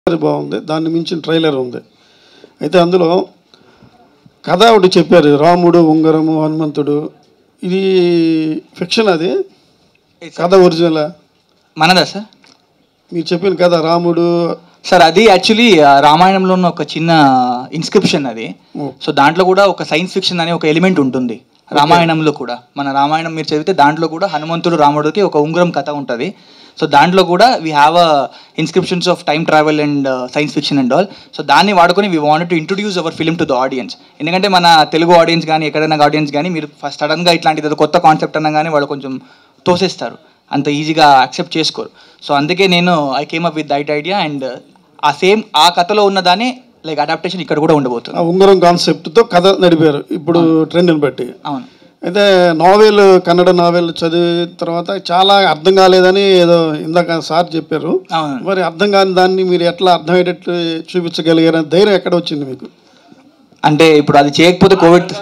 అది బాగుంది దాన్ని మించిన ట్రైలర్ ఉంది అయితే అందులో కథ ఒకటి చెప్పారు రాముడు ఉంగరము హనుమంతుడు ఇది ఫిక్షన్ అది కథ ఒరిజినల్ మనదా సార్ మీరు చెప్పిన కథ రాముడు సార్ అది యాక్చువల్లీ రామాయణంలో ఉన్న ఒక చిన్న ఇన్స్క్రిప్షన్ అది సో దాంట్లో కూడా ఒక సైన్స్ ఫిక్షన్ అనే ఒక ఎలిమెంట్ ఉంటుంది రామాయణంలో కూడా మన రామాయణం మీరు చదివితే దాంట్లో కూడా హనుమంతుడు రాముడికి ఒక ఉంగరం కథ ఉంటుంది సో దాంట్లో కూడా we have a inscriptions of time travel and science fiction and all so దాన్ని వాడుకొని we want to introduce our film to the audience ఎందుకంటే మన తెలుగు ఆడియన్స్ కానీ ఎక్కడైనా ఆడియన్స్ కానీ మీరు ఫస్ట్ సడన్గా ఇట్లాంటిది ఏదో కొత్త కాన్సెప్ట్ అన్నా కానీ వాళ్ళు కొంచెం తోసేస్తారు అంత ఈజీగా యాక్సెప్ట్ చేసుకోరు సో అందుకే నేను I came up with that idea and uh same ఆ కథలో ఉన్నదానే లైక్ అడాప్టేషన్ ఇక్కడ కూడా ఉండబోతుంది ఆ ఉంగరం కాన్సెప్ట్తో కథ నడిపారు ఇప్పుడు ట్రెండ్ని బట్టి అవును అయితే నావెల్ కన్నడ నావెల్ చదివిన తర్వాత చాలా అర్థం కాలేదని ఏదో ఇందాక సార్ చెప్పారు అవును మరి అర్థం కాని దాన్ని మీరు ఎట్లా అర్థమయ్యేటట్లు చూపించగలిగారని ధైర్యం ఎక్కడ వచ్చింది మీకు అంటే ఇప్పుడు అది చేయకపోతే కోవిడ్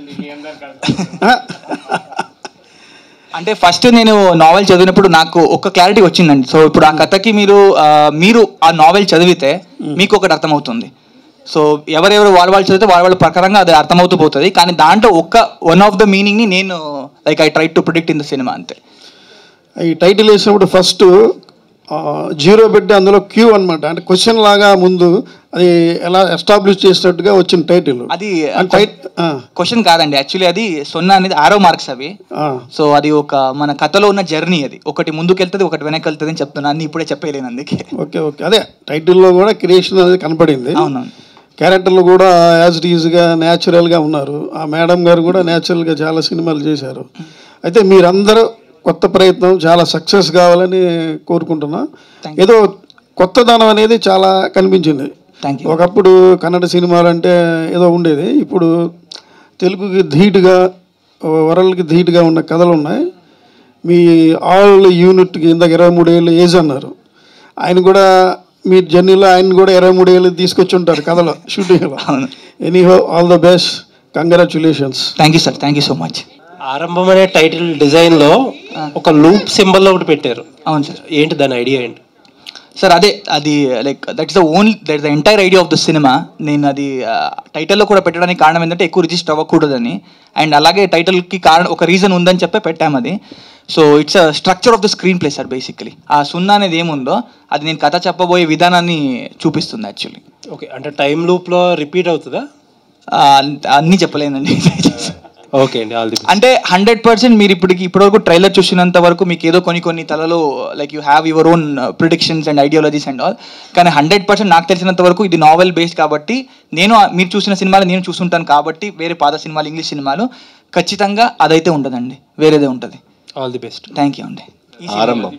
అంటే ఫస్ట్ నేను నావెల్ చదివినప్పుడు నాకు ఒక క్లారిటీ వచ్చిందండి సో ఇప్పుడు ఆ కథకి మీరు ఆ, మీరు ఆ నావెల్ చదివితే మీకు ఒకటి అర్థమవుతుంది సో ఎవరెవరు వాళ్ళ వాళ్ళు చదివితే వాళ్ళ వాళ్ళ ప్రకారంగా అది అర్థమవుతూ పోతుంది కానీ దాంట్లో ఒక్క వన్ ఆఫ్ ద మీనింగ్ని నేను like I try to predict in the cinema అంతే ఈ టైటిల్ వేసినప్పుడు ఫస్ట్ జీరో పెట్టి అందులో క్యూ అన్నమాట అంటే క్వశ్చన్ లాగా ముందు అది ఎలా ఎస్టాబ్లిష్ చేసినట్టుగా వచ్చిన టైటిల్ అది టైట్ క్వశ్చన్ కాదండి యాక్చువల్లీ అది సున్నా అనేది ఆరో మార్క్స్ అవి సో అది ఒక మన కథలో ఉన్న జర్నీ అది ఒకటి ముందుకు వెళ్తుంది ఒకటి వెనక్కి వెళ్తుంది అని చెప్తున్నాను అన్ని ఇప్పుడే చెప్పలేను అందుకే ఓకే ఓకే అదే టైటిల్లో కూడా క్రియేషన్ అనేది కనపడింది అవునవును క్యారెక్టర్లు కూడా యాజ్ ఇట్ ఈజ్గా న్యాచురల్గా ఉన్నారు ఆ మేడం గారు కూడా న్యాచురల్గా చాలా సినిమాలు చేశారు అయితే మీరందరూ కొత్త ప్రయత్నం చాలా సక్సెస్ కావాలని కోరుకుంటున్నా Thank ఏదో కొత్తదనం అనేది చాలా కనిపించింది థ్యాంక్ యూ ఒకప్పుడు కన్నడ సినిమాలు అంటే ఏదో ఉండేది ఇప్పుడు తెలుగుకి ధీటుగా వరల్డ్కి ధీటుగా ఉన్న కథలు ఉన్నాయి మీ ఆల్ యూనిట్కి ఇందాక ఇరవై మూడేళ్ళు ఏజ్ అన్నారు ఆయన కూడా మీ జర్నీలో ఆయన కూడా ఇరవై మూడేళ్ళు తీసుకొచ్చి ఉంటారు కథలో షూటింగ్లో అవును anyhow all the best congratulations thank you sir thank you so much Aarambham అనే టైటిల్ డిజైన్ లో ఒక లూప్ సింబల్ ఒకటి పెట్టారు అవును సార్ ఏంటి దాని ఐడియా ఏంటి సార్ అదే అది like that is the only that the entire idea of the cinema నేను అది టైటిల్లో కూడా పెట్టడానికి కారణం ఏంటంటే ఎక్కువ రిజిస్టర్ అవ్వకూడదని అండ్ అలాగే టైటిల్కి కారణం ఒక రీజన్ ఉందని చెప్పి పెట్టాము అది so it's a structure of the screen play sir basically ఆ సున్నా అనేది ఏముందో అది నేను కథ చెప్పబోయే విధానాన్ని చూపిస్తుంది యాక్చువల్లీ ఓకే అంటే టైం లూప్ లో రిపీట్ అవుతుందా అన్నీ చెప్పలేనండి ఓకే అండి ఆల్ ది అంటే హండ్రెడ్ పర్సెంట్ మీరు ఇప్పటికి ఇప్పటివరకు ట్రైలర్ చూసినంత వరకు మీకు ఏదో కొన్ని కొన్ని తలలో like you have your own predictions and ideologies and all కానీ హండ్రెడ్ పర్సెంట్ నాకు తెలిసినంత వరకు ఇది నావెల్ బేస్డ్ కాబట్టి నేను ఆ- మీరు చూసిన సినిమాలు నేను చూసుంటాను కాబట్టి వేరే పాత సినిమాలు ఇంగ్లీష్ సినిమాలు ఖచ్చితంగా అదైతే ఉండదండి వేరేదే ఉంటుంది all the best thank you అండి ఆరంభం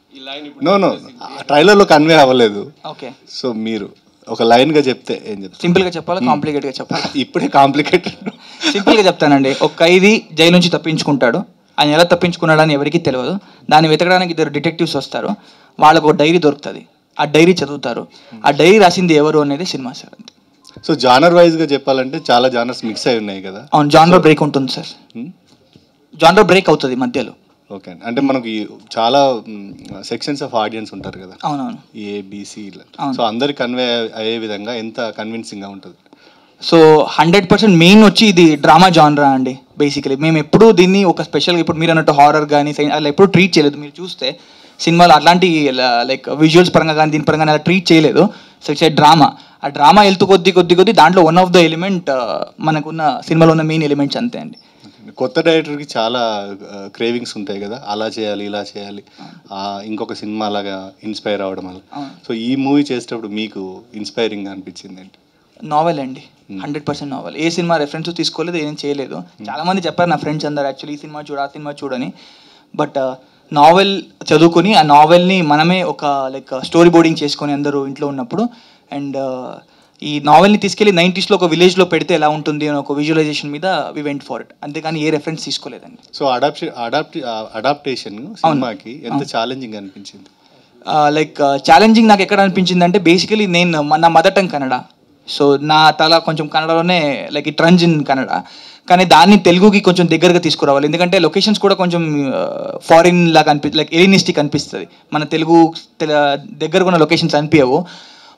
నో నో ట్రైలర్లో కన్వే అవ్వలేదు ఓకే సో మీరు ఒక లైన్గా చెప్తే ఏం చెప్తారు సింపుల్గా చెప్పాలా కాంప్లికేట్గా చెప్పాలా ఇప్పుడే కాంప్లికేటెడ్ సింపుల్గా చెప్తానండి ఒక ఖైదీ జైలు నుంచి తప్పించుకుంటాడు ఆయన ఎలా తప్పించుకున్నాడని ఎవరికీ తెలియదు దాన్ని వెతకడానికి ఇద్దరు డిటెక్టివ్స్ వస్తారు వాళ్ళకు ఒక డైరీ దొరుకుతుంది ఆ డైరీ చదువుతారు ఆ డైరీ రాసింది ఎవరు అనేది సినిమా సార్ అంతే సో జానర్ వైజ్గా చెప్పాలంటే చాలా జానర్స్ మిక్స్ అయి ఉన్నాయి కదా అవును జానర్ బ్రేక్ ఉంటుంది సార్ జానర్ బ్రేక్ అవుతుంది మధ్యలో ఓకే అండి అంటే మనకి చాలా సెక్షన్స్ ఆఫ్ ఆడియన్స్ ఉంటారు కదా అవునవును ఏ బీసీ ఇలా అవును. సో అందరికి కన్వే అయ్యే విధంగా ఎంత కన్విన్సింగ్గా ఉంటుంది సో హండ్రెడ్ పర్సెంట్ మెయిన్ వచ్చి ఇది డ్రామా జానరా అండి బేసికలీ మేము ఎప్పుడూ దీన్ని ఒక స్పెషల్గా ఇప్పుడు మీరు అన్నట్టు హారర్ కానీ అలా ఎప్పుడూ ట్రీట్ చేయలేదు మీరు చూస్తే సినిమాలో అట్లాంటి లైక్ విజువల్స్ పరంగా కానీ దీని పరంగా అలా ట్రీట్ చేయలేదు సో ఇట్స్ ఏ డ్రామా ఆ డ్రామా వెళ్తూ కొద్ది కొద్ది కొద్ది దాంట్లో వన్ ఆఫ్ ద ఎలిమెంట్ మనకున్న సినిమాలో ఉన్న మెయిన్ ఎలిమెంట్స్ అంతే అండి కొత్త డైరెక్టర్కి చాలా క్రేవింగ్స్ ఉంటాయి కదా అలా చేయాలి ఇలా చేయాలి ఆ, ఇంకొక సినిమా లాగా ఇన్స్పైర్ అవ్వడం వల్ల అవును. సో ఈ మూవీ చేసేటప్పుడు మీకు ఇన్స్పైరింగ్ అనిపించింది ఏంటి నావెల్ అండి హండ్రెడ్ పర్సెంట్ నావెల్ ఏ సినిమా రెఫరెన్స్ తీసుకోలేదు ఏం చేయలేదు చాలా మంది చెప్పారు నా ఫ్రెండ్స్ అందరు యాక్చువల్లీ ఈ సినిమా చూడు ఆ సినిమా చూడని బట్ నావెల్ చదువుకొని ఆ నావెల్ని మనమే ఒక లైక్ స్టోరీ బోర్డింగ్ చేసుకొని అందరూ ఇంట్లో ఉన్నప్పుడు అండ్ ఈ నావెల్ని తీసుకెళ్ళి నైంటీస్లో ఒక విలేజ్లో పెడితే ఎలా ఉంటుంది అని ఒక విజువలైజేషన్ మీద వి వెంట్ ఫర్ ఇట్ అంతేగాని ఏ రెఫరెన్స్ తీసుకోలేదండి సో అడాప్షన్ అడాప్ట్ అడాప్టేషన్ సినిమాకి ఎంత ఛాలెంజింగ్ అనిపించింది లైక్ ఛాలెంజింగ్ నాకు ఎక్కడ అనిపించింది అంటే బేసికలీ నేను మ- నా మదర్ టంగ్ కన్నడ సో నా తల కొంచెం కన్నడలోనే like it runs in Kannada కానీ దాన్ని తెలుగుకి కొంచెం దగ్గరగా తీసుకురావాలి ఎందుకంటే లొకేషన్స్ కూడా కొంచెం ఫారిన్ లాగా అనిపి లైక్ ఎలినిస్టిక్ అనిపిస్తుంది మన తెలుగు తెల- దగ్గరగా ఉన్న లొకేషన్స్ అనిపించవు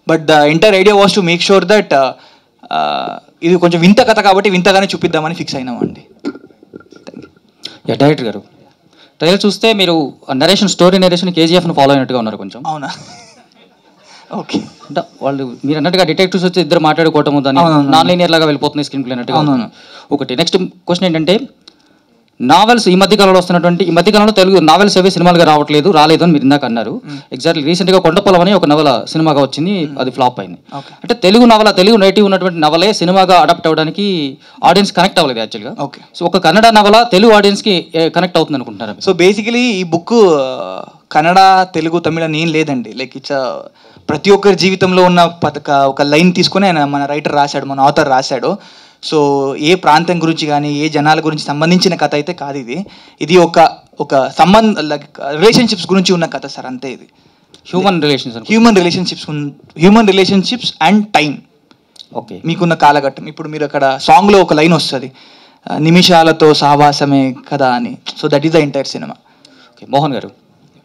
but the entire idea was to make sure that ఇది కొంచెం వింత కథ కాబట్టి వింతగానే చూపిద్దామని ఫిక్స్ అయినామండి యా డైరెక్టర్ గారు ట్రైలర్ చూస్తే మీరు నరేషన్ స్టోరీ నరేషన్ కేజీఎఫ్ను ఫాలో అయినట్టుగా ఉన్నారు కొంచెం అవునా ఓకే అంటే వాళ్ళు మీరు అన్నట్టుగా డిటెక్టివ్స్ వచ్చి ఇద్దరు మాట్లాడుకోవటం దాన్ని అవునవును. నాన్ లీనియర్ లాగా వెళ్ళిపోతుంది స్క్రీన్ ప్లే అన్నట్టుగా అవునవును. ఒకటి నెక్స్ట్ క్వశ్చన్ ఏంటంటే నావెల్స్ ఈ మధ్య కాలంలో వస్తున్నటువంటి ఈ మధ్య కాలంలో తెలుగు నావెల్స్ అవి సినిమాలుగా రావట్లేదు రాలేదు అని మీరు ఇందాక అన్నారు ఎగ్జాక్ట్లీ రీసెంట్గా కొండపొలం అని ఒక నవల సినిమాగా వచ్చింది అది ఫ్లాప్ అయింది Okay. అంటే తెలుగు నవల తెలుగు నేటివ్ ఉన్నటువంటి నవలే సినిమాగా అడాప్ట్ అవ్వడానికి ఆడియన్స్ కనెక్ట్ అవ్వలేదు యాక్చువల్గా Okay. సో ఒక కన్నడ నవల తెలుగు ఆడియన్స్కి కనెక్ట్ అవుతుంది అనుకుంటున్నారు సో బేసికలీ ఈ బుక్ కన్నడ తెలుగు తమిళ అని ఏం లేదండి లైక్ ఇట్స్ ప్రతి ఒక్కరి జీవితంలో ఉన్న పథక ఒక లైన్ తీసుకొని ఆయన మన రైటర్ రాశాడు మన ఆథర్ రాశాడు సో ఏ ప్రాంతం గురించి కానీ ఏ జనాల గురించి సంబంధించిన కథ అయితే కాదు ఇది ఇది ఒక ఒక సంబంధ లైక్ రిలేషన్షిప్స్ గురించి ఉన్న కథ సార్ అంతే ఇది human relations human relationships human relationships and time okay మీకున్న కాలఘట్టం ఇప్పుడు మీరు అక్కడ సాంగ్లో ఒక లైన్ వస్తుంది నిమిషాలతో సహవాసమే కదా అని so that is the entire cinema okay Mohan garu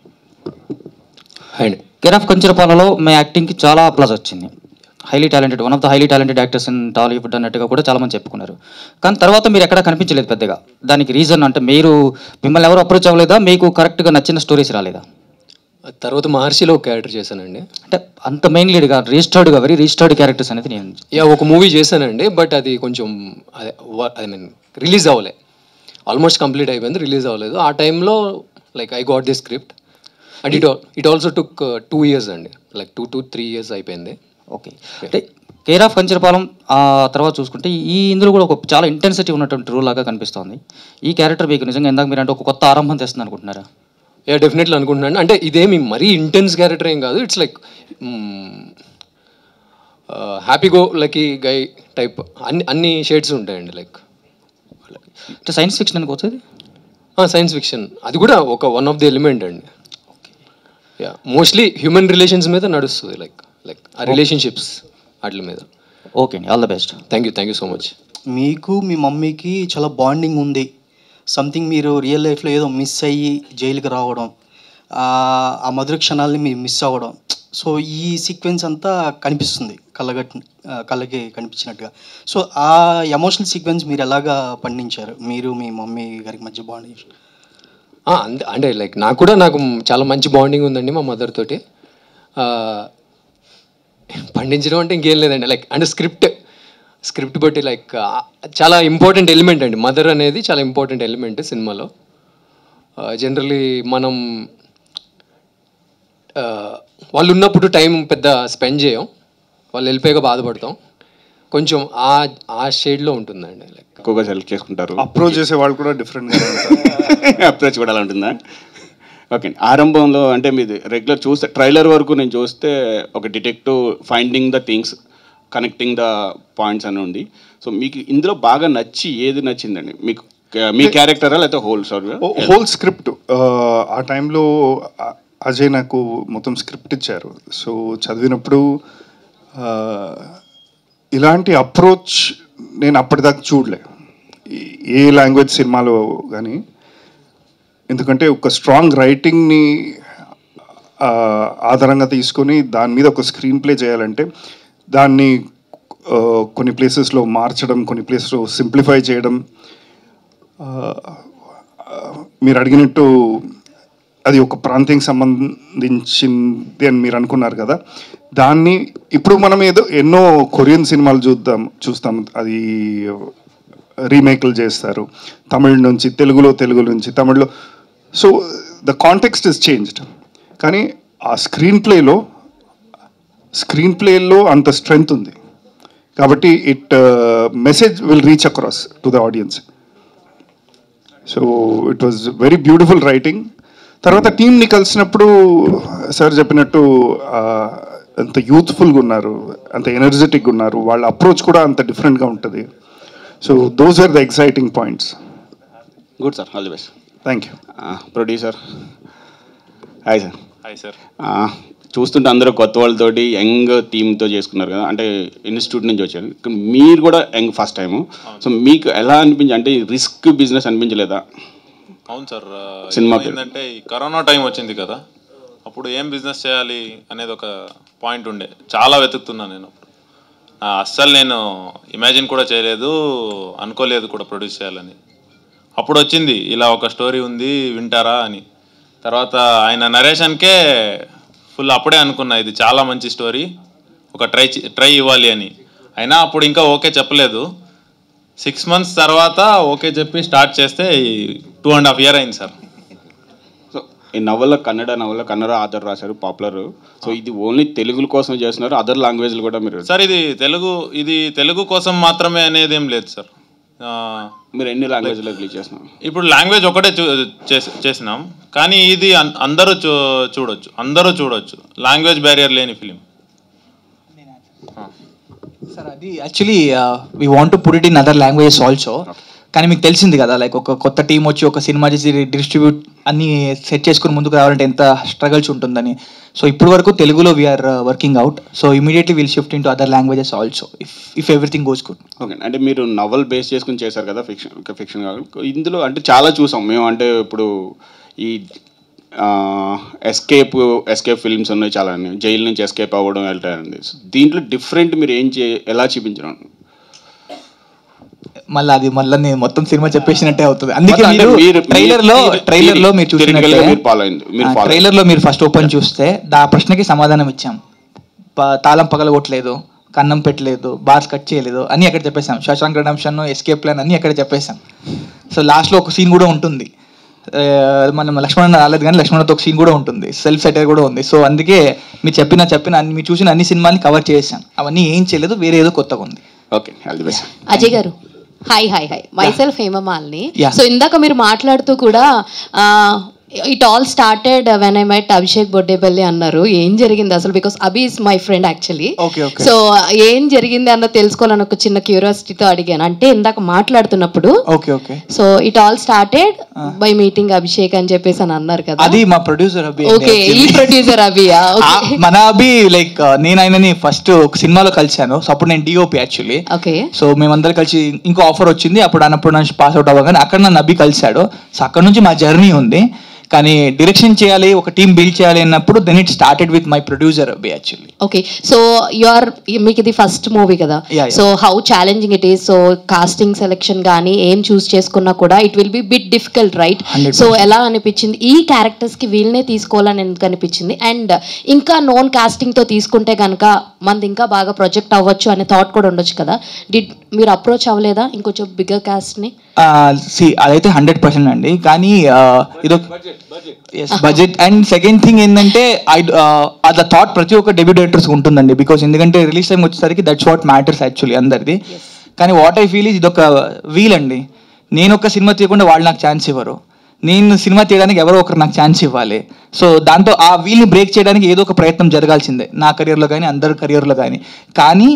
and care of కంచరపాలలో మీ యాక్టింగ్కి చాలా ప్లస్ వచ్చింది highly talented one of the highly talented actors in Tollywood అన్నట్టుగా కూడా చాలా మంది చెప్పుకున్నారు కానీ తర్వాత మీరు ఎక్కడ కనిపించలేదు పెద్దగా దానికి రీజన్ అంటే మీరు మిమ్మల్ని ఎవరు అప్రోచ్ అవ్వలేదా మీకు కరెక్ట్గా నచ్చిన స్టోరీస్ రాలేదా తర్వాత మహర్షిలో ఒక క్యారెక్టర్ చేశానండి అంటే అంత మెయిన్ లీడ్గా రిజిస్టర్డ్గా వెరీ రిజిస్టర్డ్ క్యారెక్టర్స్ అనేది నేను యా ఒక మూవీ చేశానండి బట్ అది కొంచెం అదే ఐ మీన్ రిలీజ్ అవ్వలే ఆల్మోస్ట్ కంప్లీట్ అయిపోయింది రిలీజ్ అవ్వలేదు ఆ టైంలో like I got the script and it it also took two years అండి like two to three years అయిపోయింది ఓకే అంటే కేర్ ఆఫ్ కంచరపాలెం ఆ తర్వాత చూసుకుంటే ఈ ఇందులో కూడా ఒక చాలా ఇంటెన్సిటీ ఉన్నటువంటి రూల్ లాగా కనిపిస్తోంది ఈ క్యారెక్టర్ మీకు నిజంగా ఇందాక మీరు అంటే ఒక కొత్త ఆరంభం తెస్తుంది అనుకుంటున్నారా యా డెఫినెట్లీ అనుకుంటున్నాను అంటే ఇదేమి మరీ ఇంటెన్స్ క్యారెక్టర్ ఏం కాదు it's like happy go lucky guy type అన్ని అన్ని షేడ్స్ ఉంటాయండి లైక్ అంటే సైన్స్ ఫిక్షన్ అనుకోవచ్చు ఇది సైన్స్ ఫిక్షన్ అది కూడా ఒక వన్ ఆఫ్ ది ఎలిమెంట్ అండి యా మోస్ట్లీ హ్యూమన్ రిలేషన్స్ మీద నడుస్తుంది లైక్ లైక్ ఆ రిలేషన్షిప్స్ వాటి మీద ఓకే అండి all the best thank you thank you so much మీకు మీ మమ్మీకి చాలా బాండింగ్ ఉంది సంథింగ్ మీరు రియల్ లైఫ్లో ఏదో మిస్ అయ్యి జైలుకి రావడం ఆ ఆ మధుర క్షణాలని మీరు మిస్ అవ్వడం సో ఈ సీక్వెన్స్ అంతా కనిపిస్తుంది కళ్ళగట్ ఆ, కళ్ళకి కనిపించినట్టుగా సో ఆ ఎమోషనల్ సీక్వెన్స్ మీరు ఎలాగా పండించారు మీరు మీ మమ్మీ గారికి మధ్య బాండింగ్ అంతే అంటే లైక్ నాకు కూడా నాకు చాలా మంచి బాండింగ్ ఉందండి మా మదర్ తోటి ఆ, పండించడం అంటే ఇంకేం లేదండి లైక్ అంటే స్క్రిప్ట్ స్క్రిప్ట్ బట్టి లైక్ చాలా ఇంపార్టెంట్ ఎలిమెంట్ అండి మదర్ అనేది చాలా ఇంపార్టెంట్ ఎలిమెంట్ సినిమాలో జనరలీ మనం ఆ, వాళ్ళు ఉన్నప్పుడు టైం పెద్ద స్పెండ్ చేయం వాళ్ళు వెళ్ళిపోయాక బాధపడతాం కొంచెం ఆ ఆ షేడ్లో ఉంటుందండి లైక్ ఎక్కువగా సెలెక్ట్ చేసుకుంటారు అప్రోచ్ చేసే వాళ్ళు కూడా డిఫరెంట్గా ఉంటారు అప్రోచ్ కూడా అలా ఉంటుందా ఓకే అండి ఆరంభంలో అంటే మీది రెగ్యులర్ చూస్తే ట్రైలర్ వరకు నేను చూస్తే ఒక detective finding the things connecting the points అని ఉంది సో మీకు ఇందులో బాగా నచ్చి ఏది నచ్చిందండి మీకు మీ క్యారెక్టరా లేకపోతే హోల్ సారీ హోల్ స్క్రిప్ట్ ఆ టైంలో అ- అజయ్ నాకు మొత్తం స్క్రిప్ట్ ఇచ్చారు సో చదివినప్పుడు ఆ, ఇలాంటి అప్రోచ్ నేను అప్పటిదాకా చూడలే ఈ- ఏ లాంగ్వేజ్ సినిమాలో కానీ ఎందుకంటే ఒక స్ట్రాంగ్ రైటింగ్ని ఆ, ఆధారంగా తీసుకొని దాని మీద ఒక స్క్రీన్ ప్లే చేయాలంటే దాన్ని ఆ, కొన్ని ప్లేసెస్లో మార్చడం కొన్ని ప్లేసెస్లో సింప్లిఫై చేయడం ఆ, మీరు అడిగినట్టు అది ఒక ప్రాంతానికి సంబంధించింది అని మీరు అనుకున్నారు కదా దాన్ని ఇప్పుడు మనం ఏదో ఎన్నో కొరియన్ సినిమాలు చూద్దాం చూస్తాం అది రీమేక్లు చేస్తారు తమిళ నుంచి తెలుగులో తెలుగు నుంచి తమిళ్లో so the context is changed కానీ ఆ స్క్రీన్ ప్లేలో స్క్రీన్ ప్లేలో అంత స్ట్రెంగ్త్ ఉంది కాబట్టి it message will reach across to the audience so it was very beautiful writing తర్వాత టీంని కలిసినప్పుడు సార్ చెప్పినట్టు ఆ, అంత యూత్ఫుల్గా ఉన్నారు అంత ఎనర్జెటిక్గా ఉన్నారు వాళ్ళ అప్రోచ్ కూడా అంత డిఫరెంట్గా ఉంటుంది so those are the exciting points good sir all the best thank you producer hi sir hi sir చూస్తుంటే అందరూ కొత్త వాళ్ళతోటి యంగ్ టీమ్తో చేసుకున్నారు కదా అంటే ఇన్స్టిట్యూట్ నుంచి వచ్చారు కానీ మీరు కూడా యంగ్ ఫస్ట్ టైము సో మీకు ఎలా అనిపించి అంటే రిస్క్ బిజినెస్ అనిపించలేదా అవును సార్ సినిమా ఏంటంటే ఈ కరోనా టైం వచ్చింది కదా అప్పుడు ఏం బిజినెస్ చేయాలి అనేది ఒక పాయింట్ ఉండే చాలా వెతుకుతున్నాను నేను అప్పుడు ఆ, అస్సలు నేను ఇమాజిన్ కూడా చేయలేదు అనుకోలేదు కూడా ప్రొడ్యూస్ చేయాలని అప్పుడు వచ్చింది ఇలా ఒక స్టోరీ ఉంది వింటారా అని తర్వాత ఆయన నరేషన్కే ఫుల్ అప్పుడే అనుకున్నా ఇది చాలా మంచి స్టోరీ ఒక ట్రై ట్రై ఇవ్వాలి అని అయినా అప్పుడు ఇంకా ఓకే చెప్పలేదు సిక్స్ మంత్స్ తర్వాత ఓకే చెప్పి స్టార్ట్ చేస్తే టూ అండ్ హాఫ్ ఇయర్ అయింది సార్ సో ఈ నవల కన్నడ నవల కన్నడ ఆధార్ రాశారు పాపులర్ సో ఇది ఓన్లీ తెలుగు కోసం చేస్తున్నారు అదర్ లాంగ్వేజ్లు కూడా మీరు సార్ ఇది తెలుగు ఇది తెలుగు కోసం మాత్రమే అనేది ఏం లేదు సార్ ఆ, మీరు ఎన్ని లాంగ్వేజ్లో రిలీజ్ చేస్తున్నారు ఇప్పుడు లాంగ్వేజ్ ఒకటే చూ చేస్- చేసినాం కానీ ఇది అన్- అందరూ చూ చూడొచ్చు అందరూ చూడొచ్చు లాంగ్వేజ్ బ్యారియర్ లేని ఫిలిం సార్ అది actually we want to put it in other languages also కానీ మీకు తెలిసింది కదా లైక్ ఒక కొత్త టీం వచ్చి ఒక సినిమా చేసి డిస్ట్రిబ్యూట్ అన్ని సెట్ చేసుకుని ముందుకు రావాలంటే ఎంత స్ట్రగల్స్ ఉంటుందని సో ఇప్పుడు వరకు తెలుగులో we're working out so immediately will shift into other languages also if if everything goes good okay అంటే మీరు నవల్ బేస్ చేసుకుని చేశారు కదా ఫిక్షన్ ఫిక్షన్ కావాలి ఇందులో అంటే చాలా చూసాం మేము అంటే ఇప్పుడు ఈ ఎస్కేప్ ఎస్కేప్ ఫిల్మ్స్ ఉన్నాయి చాలా జైలు నుంచి ఎస్కేప్ అవ్వడం వెళ్ళటం దీంట్లో డిఫరెంట్ మీరు ఏం చే ఎలా చూపించడం మళ్ళీ అది మళ్ళీ నేను మొత్తం సినిమా చెప్పేసినట్టే అవుతుంది అందుకే అంటే మీరు మీరు- ట్రైలర్ లో మీరు- ట్రైలర్ లో మీరు theoretically చూసినట్టే మీరు follow అయింది. మీరు follow ట్రైలర్ లో మీరు ఫస్ట్ ఓపెన్ చూస్తే ఆ ప్రశ్నకి సమాధానం ఇచ్చాం ప- తాళం పగలగొట్టలేదు కన్నం పెట్టలేదు బార్స్ కట్ చేయలేదు అన్ని అక్కడ చెప్పేసాం శశాంక్ రిడమ్షన్ ఎస్కేప్ ప్లాన్ అన్ని అక్కడ చెప్పేసాం సో లాస్ట్ లో ఒక సీన్ కూడా ఉంటుంది ఆ, మనం లక్ష్మణ్ రాలేదు కానీ లక్ష్మణ్తో ఒక సీన్ కూడా ఉంటుంది సెల్ఫ్ సెటర్ కూడా ఉంది సో అందుకే మీరు చెప్పిన చెప్పిన అన్ని మీరు చూసిన అన్ని సినిమాని కవర్ చేసాం అవన్నీ ఏం చేయలేదు వేరే ఏదో కొత్తగా ఉంది okay all the best Ajay garu hi hi hi myself Hemamalini Yeah. So ఇందాక మీరు మాట్లాడుతూ కూడా it all started when I met Abhishek Boddepalli అన్నారు ఏం జరిగింది అసలు because Abhi is my friend actually Okay, okay. So ఏం జరిగింది అన్న తెలుసుకోవాలని ఒక చిన్న క్యూరియాసిటీతో అడిగాను అంటే ఇందాక మాట్లాడుతున్నప్పుడు okay okay so it all started by meeting Abhishek అని చెప్పేసి అని అన్నారు కదా అది మా ప్రొడ్యూసర్ అభి అండి ఓకే ఈ actually. ప్రొడ్యూసర్ అభియా ఆ, మన అభి లైక్ నేను ఆయనని ఫస్ట్ ఒక సినిమాలో కలిశాను సో అప్పుడు నేను డిఓపి యాక్చువల్లీ ఓకే సో మేమందరం కలిసి ఇంకో ఆఫర్ వచ్చింది అప్పుడు అన్నప్పుడు నుంచి పాస్ అవుట్ అవ్వగానే అక్కడ నన్ను అభి కలిశాడు సో అక్కడ నుంచి మా జర్నీ ఉంది కానీ డైరెక్షన్ చేయాలి ఒక టీం బిల్డ్ చేయాలి అన్నప్పుడు then it started with my producer Abhi actually okay so you are మీకు ఇది ఫస్ట్ మూవీ కదా Yeah, yeah. So how challenging it is so casting selection కానీ ఏం చూస్ చేసుకున్నా కూడా it will be bit difficult right 100%. So ఎలా అనిపించింది ఈ క్యారెక్టర్స్ కి వీళ్ళనే తీసుకోవాలని ఎందుకు అనిపించింది అండ్ ఇంకా నోన్ కాస్టింగ్ తో తీసుకుంటే కనుక మనది ఇంకా బాగా ప్రొజెక్ట్ అవ్వచ్చు అనే థాట్ కూడా ఉండొచ్చు కదా డిడ్ మీరు అప్రోచ్ అవ్వలేదా ఇంకొంచెం బిగ్గర్ కాస్ట్ ని సి అదైతే హండ్రెడ్ పర్సెంట్ అండి కానీ ఇదొక బడ్జెట్ అండ్ సెకండ్ థింగ్ ఏంటంటే ఐ అది థాట్ ప్రతి ఒక్క డెబ్యూ డైరెక్టర్స్ ఉంటుందండి బికాస్ ఎందుకంటే రిలీజ్ టైం వచ్చేసరికి దట్స్ వాట్ మ్యాటర్స్ యాక్చువల్లీ అందరిది కానీ వాట్ ఐ ఫీల్ ఇది ఒక వీల్ అండి నేను ఒక సినిమా తీయకుండా వాళ్ళు నాకు ఛాన్స్ ఇవ్వరు నేను సినిమా తీయడానికి ఎవరో ఒకరు నాకు ఛాన్స్ ఇవ్వాలి సో దాంతో ఆ వీల్ని బ్రేక్ చేయడానికి ఏదో ఒక ప్రయత్నం జరగాల్సిందే నా కెరియర్లో కానీ అందరి కెరియర్లో కానీ కానీ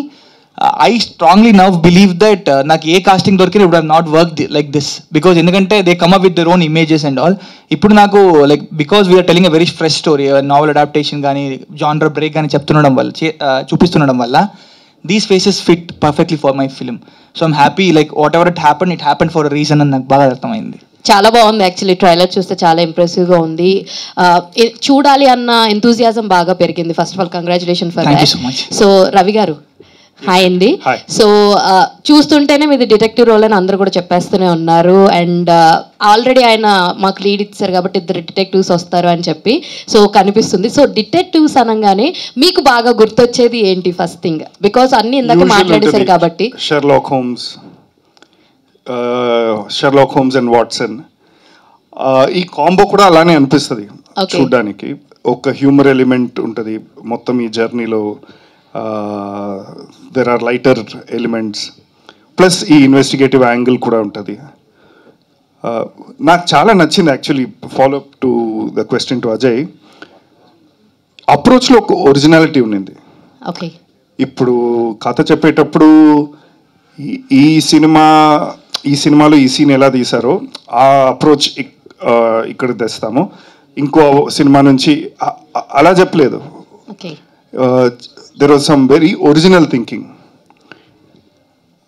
I strongly now believe that నాకు ఏ కాస్టింగ్ దొరికినా ఇప్పుడు not work like this because ఎందుకంటే they come up with their own images and all ఇప్పుడు నాకు like because we're telling a very fresh story novel adaptation కానీ జానర్ బ్రేక్ కానీ చెప్తుండడం వల్ల చే- uh, చూపిస్తుండడం వల్ల these faces fit perfectly for my film so I'm happy like whatever it happen it happen for reason అని నాకు బాగా అర్థమైంది చాలా బాగుంది యాక్చువల్లీ ట్రైలర్ చూస్తే చాలా ఇంప్రెసివ్ గా ఉంది ఆ, ఇ- చూడాలి అన్న ఎంతూజియాజం బాగా పెరిగింది first of all congratulation for Thank you so much. So Ravi garu hi అండి Hi. సో ఆ, చూస్తుంటేనే మీది డిటెక్టివ్ రోల్ అని అందరూ కూడా చెప్పేస్తూనే ఉన్నారు అండ్ ఆల్రెడీ ఆయన మాకు లీడ్ ఇచ్చారు కాబట్టి ఇద్దరు డిటెక్టివ్స్ వస్తారు అని చెప్పి సో కనిపిస్తుంది సో డిటెక్టివ్స్ అనగానే మీకు బాగా గుర్తొచ్చేది ఏంటి ఫస్ట్ థింగ్ బికాస్ అన్ని ఇందాక మాట్లాడేశారు కాబట్టి Sherlock Holmes Sherlock Holmes and Watson ఈ కాంబో కూడా అలానే అనిపిస్తుంది Okay. చూడ్డానికి ఒక హ్యూమర్ ఎలిమెంట్ ఉంటుంది మొత్తం ఈ జర్నీలో there are lighter elements plus ఈ ఇన్వెస్టిగేటివ్ యాంగిల్ కూడా ఉంటుంది నాకు చాలా నచ్చింది actually follow up to the question to Ajay అప్రోచ్లో ఒక ఒరిజినాలిటీ ఉన్నింది ఓకే ఇప్పుడు కథ చెప్పేటప్పుడు ఈ- ఈ సినిమా ఈ సినిమాలో ఈ సీన్ ఎలా తీశారో ఆ అప్రోచ్ ఇక్కడ తెస్తాము ఇంకో సినిమా నుంచి అ- అ- అలా చెప్పలేదు okay there was some very original thinking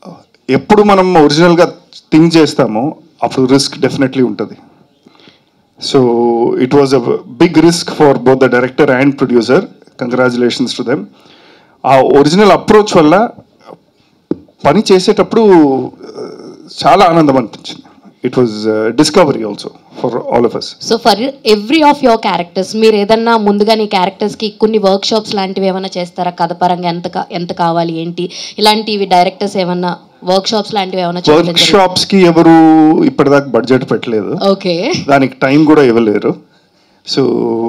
ఎప్పుడు మనం ఒరిజినల్గా థింక్ చేస్తామో అప్పుడు రిస్క్ డెఫినెట్లీ ఉంటుంది so it was a big risk for both the director and producer congratulations to them ఆ ఒరిజినల్ అప్రోచ్ వల్ల పని చేసేటప్పుడు uh, చాలా ఆనందం అనిపించింది it was discovery also for all of us so for every of your characters మీరు ఏదన్నా ముందుగా నీ క్యారెక్టర్స్కి కొన్ని వర్క్ షాప్స్ లాంటివి ఏమైనా చేస్తారా కథ పరంగా ఎంత కా- ఎంత కావాలి ఏంటి ఇలాంటివి డైరెక్టర్స్ ఏమన్నా వర్క్ షాప్స్ లాంటివి ఏమైనా వర్క్ షాప్స్ కి ఎవరు ఇప్పటిదాకా బడ్జెట్ పెట్టలేదు ఓకే దానికి టైం కూడా ఇవ్వలేరు సో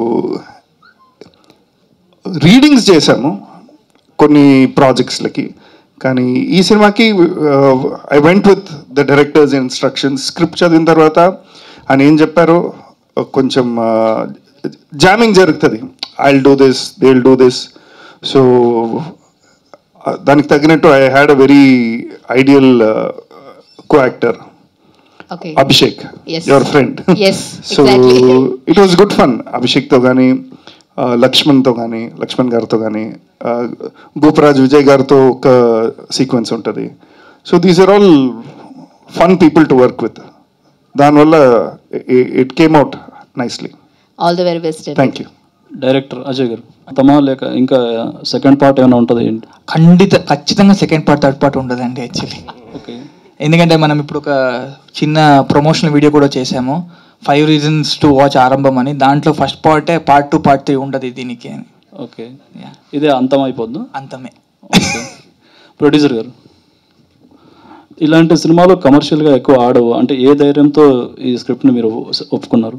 రీడింగ్స్ చేశాము కొన్ని ప్రాజెక్ట్స్లకి కానీ ఈ సినిమాకి I went with the directors instructions script చదివిన తర్వాత ఆయన ఏం చెప్పారో కొంచెం జామింగ్ జరుగుతుంది I do this they will do this so దానికి తగినట్టు I had a very ideal co actor okay Abhishek Yes. Your friend Yes, so exactly. It was good fun అభిషేక్తో కానీ లక్ష్మణ్తో కానీ లక్ష్మణ్ గారితో కానీ గోపరాజ్ విజయ్ గారితో ఒక సీక్వెన్స్ ఉంటుంది so these are all fun people to work with దానివల్ల it came out nicely all the very best thank you director Ajay garu తమా లేక ఇంకా సెకండ్ పార్ట్ ఏమైనా ఉంటుంది ఏంటి ఖండిత ఖచ్చితంగా సెకండ్ పార్ట్ థర్డ్ పార్ట్ ఉండదండి యాక్చువల్లీ ఓకే ఎందుకంటే మనం ఇప్పుడు ఒక చిన్న ప్రమోషనల్ వీడియో కూడా చేసాము five reasons to watch Aarambham అని దాంట్లో ఫస్ట్ పార్టే పార్ట్ టూ పార్ట్ త్రీ ఉండదు దీనికి అని ఓకే ఇదే అంతం అయిపోద్దు అంతమే ఓకే ప్రొడ్యూసర్ గారు ఇలాంటి సినిమాలు కమర్షియల్గా ఎక్కువ ఆడవు అంటే ఏ ధైర్యంతో ఈ స్క్రిప్ట్ని మీరు ఒప్పుకున్నారు